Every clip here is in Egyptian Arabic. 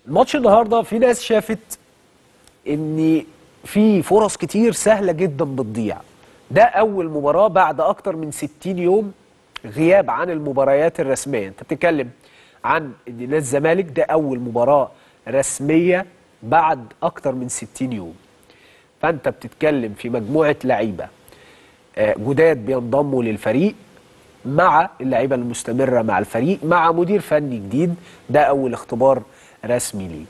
الماتش النهارده في ناس شافت ان في فرص كتير سهله جدا بتضيع ده اول مباراه بعد اكتر من 60 يوم غياب عن المباريات الرسميه انت بتتكلم عن ان نادي الزمالك ده اول مباراه رسميه بعد اكتر من 60 يوم فانت بتتكلم في مجموعه لعيبه آه، جداد بينضموا للفريق مع اللعيبه المستمره مع الفريق مع مدير فني جديد ده اول اختبار رسمي ليه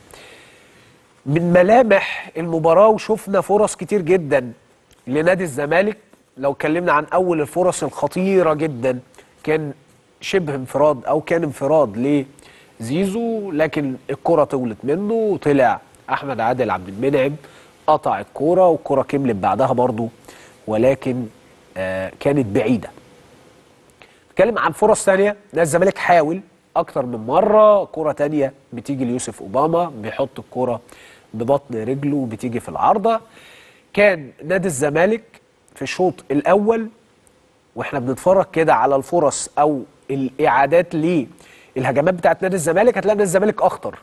من ملامح المباراه وشفنا فرص كتير جدا لنادي الزمالك لو اتكلمنا عن اول الفرص الخطيره جدا كان شبه انفراد او كان انفراد لزيزو لكن الكره طولت منه وطلع احمد عادل عبد المنعم قطع الكوره والكره كملت بعدها برضو ولكن آه كانت بعيده نتكلم عن فرص ثانيه نادي الزمالك حاول اكتر من مره كره تانية بتيجي ليوسف اوباما بيحط الكره ببطن رجله بتيجي في العارضه كان نادي الزمالك في الشوط الاول واحنا بنتفرج كده على الفرص او الاعادات للهجمات بتاعت نادي الزمالك هتلاقي نادي الزمالك اخطر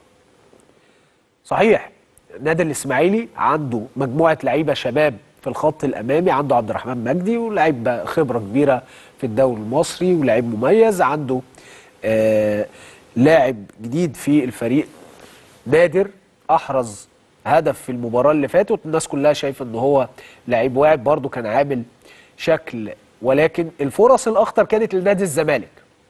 صحيح نادي الاسماعيلي عنده مجموعه لعيبه شباب في الخط الامامي عنده عبد الرحمن مجدي ولاعيب خبره كبيره في الدوري المصري ولاعيب مميز عنده آه لاعب جديد في الفريق نادر احرز هدف في المباراه اللي فاتت الناس كلها شايفه ان هو لعيب واعد برده كان عامل شكل ولكن الفرص الاخطر كانت لنادي الزمالك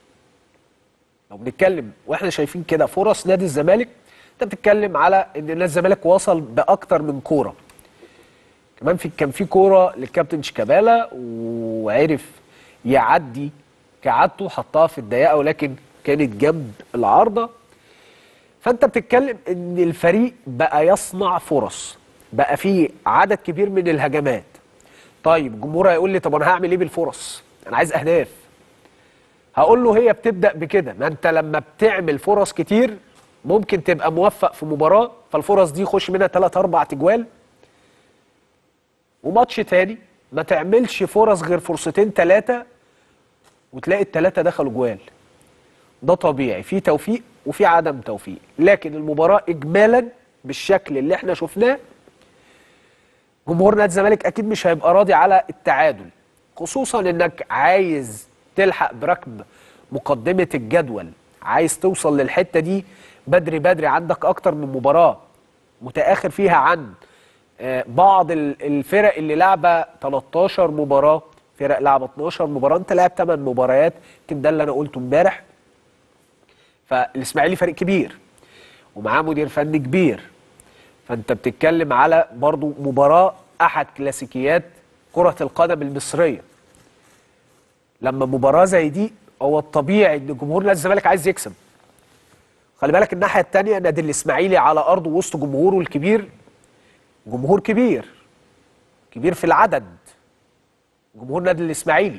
لو بنتكلم واحنا شايفين كده فرص نادي الزمالك انت بتتكلم على ان نادي الزمالك وصل باكتر من كوره كمان في كان في كوره للكابتن شيكابالا وعرف يعدي كعادته حطها في الضيقه ولكن كانت جنب العارضه فانت بتتكلم ان الفريق بقى يصنع فرص بقى فيه عدد كبير من الهجمات طيب الجمهور هيقول لي طب انا هعمل ايه بالفرص انا عايز اهداف هقول له هي بتبدا بكده ما انت لما بتعمل فرص كتير ممكن تبقى موفق في مباراه فالفرص دي يخش منها 3 4 تجوال وماتش تاني ما تعملش فرص غير فرصتين ثلاثه وتلاقي الثلاثه دخلوا جوال ده طبيعي في توفيق وفي عدم توفيق لكن المباراه اجمالا بالشكل اللي احنا شفناه جمهور نادي الزمالك اكيد مش هيبقى راضي على التعادل خصوصا انك عايز تلحق بركب مقدمه الجدول عايز توصل للحته دي بدري بدري عندك اكتر من مباراه متاخر فيها عن آه، بعض ال- الفرق اللي لعبه 13 مباراه فرق لعبه 12 مباراه انت لاعب 8 مباريات يمكن ده اللي انا قلته امبارح فالاسماعيلي فريق كبير ومعاه مدير فني كبير فانت بتتكلم على برضو مباراه احد كلاسيكيات كره القدم المصريه لما مباراه زي دي هو الطبيعي ان جمهور نادي الزمالك عايز يكسب خلي بالك الناحيه الثانيه نادي الاسماعيلي على ارضه وسط جمهوره الكبير جمهور كبير كبير في العدد جمهور نادي الاسماعيلي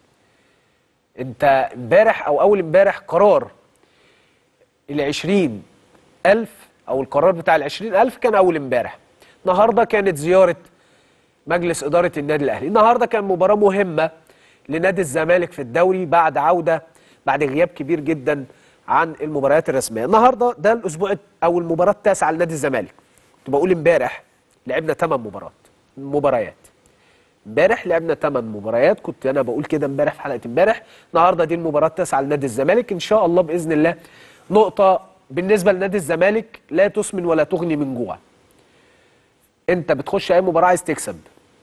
انت امبارح او اول امبارح قرار العشرين ألف أو القرار بتاع العشرين ألف كان أول امبارح النهاردة كانت زيارة مجلس إدارة النادي الأهلي النهاردة كان مباراة مهمة لنادي الزمالك في الدوري بعد عودة بعد غياب كبير جدا عن المباريات الرسمية النهاردة ده الأسبوع أو المباراة التاسعة لنادي الزمالك كنت بقول امبارح لعبنا 8 مباريات مباريات امبارح لعبنا 8 مباريات كنت انا بقول كده امبارح في حلقه امبارح النهارده دي المباراه التاسعه لنادي الزمالك ان شاء الله باذن الله نقطه بالنسبه لنادي الزمالك لا تسمن ولا تغني من جوع انت بتخش اي مباراه عايز تكسب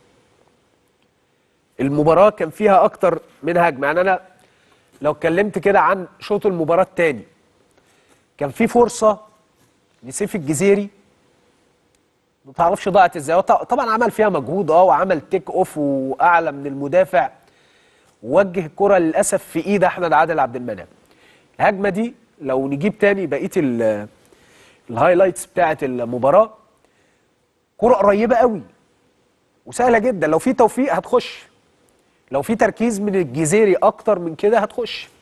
المباراه كان فيها اكتر من هجمه يعني انا لو اتكلمت كده عن شوط المباراه الثاني كان في فرصه لسيف الجزيري ما تعرفش ضاعت ازاي هو ط- طبعا عمل فيها مجهود اه وعمل تيك اوف واعلى من المدافع ووجه الكره للاسف في ايد احمد عادل عبد المنعم الهجمه دي لو نجيب تاني بقيه ال- الهايلايتس بتاعه المباراه كره قريبه قوي وسهله جدا لو في توفيق هتخش لو في تركيز من الجزيري اكتر من كده هتخش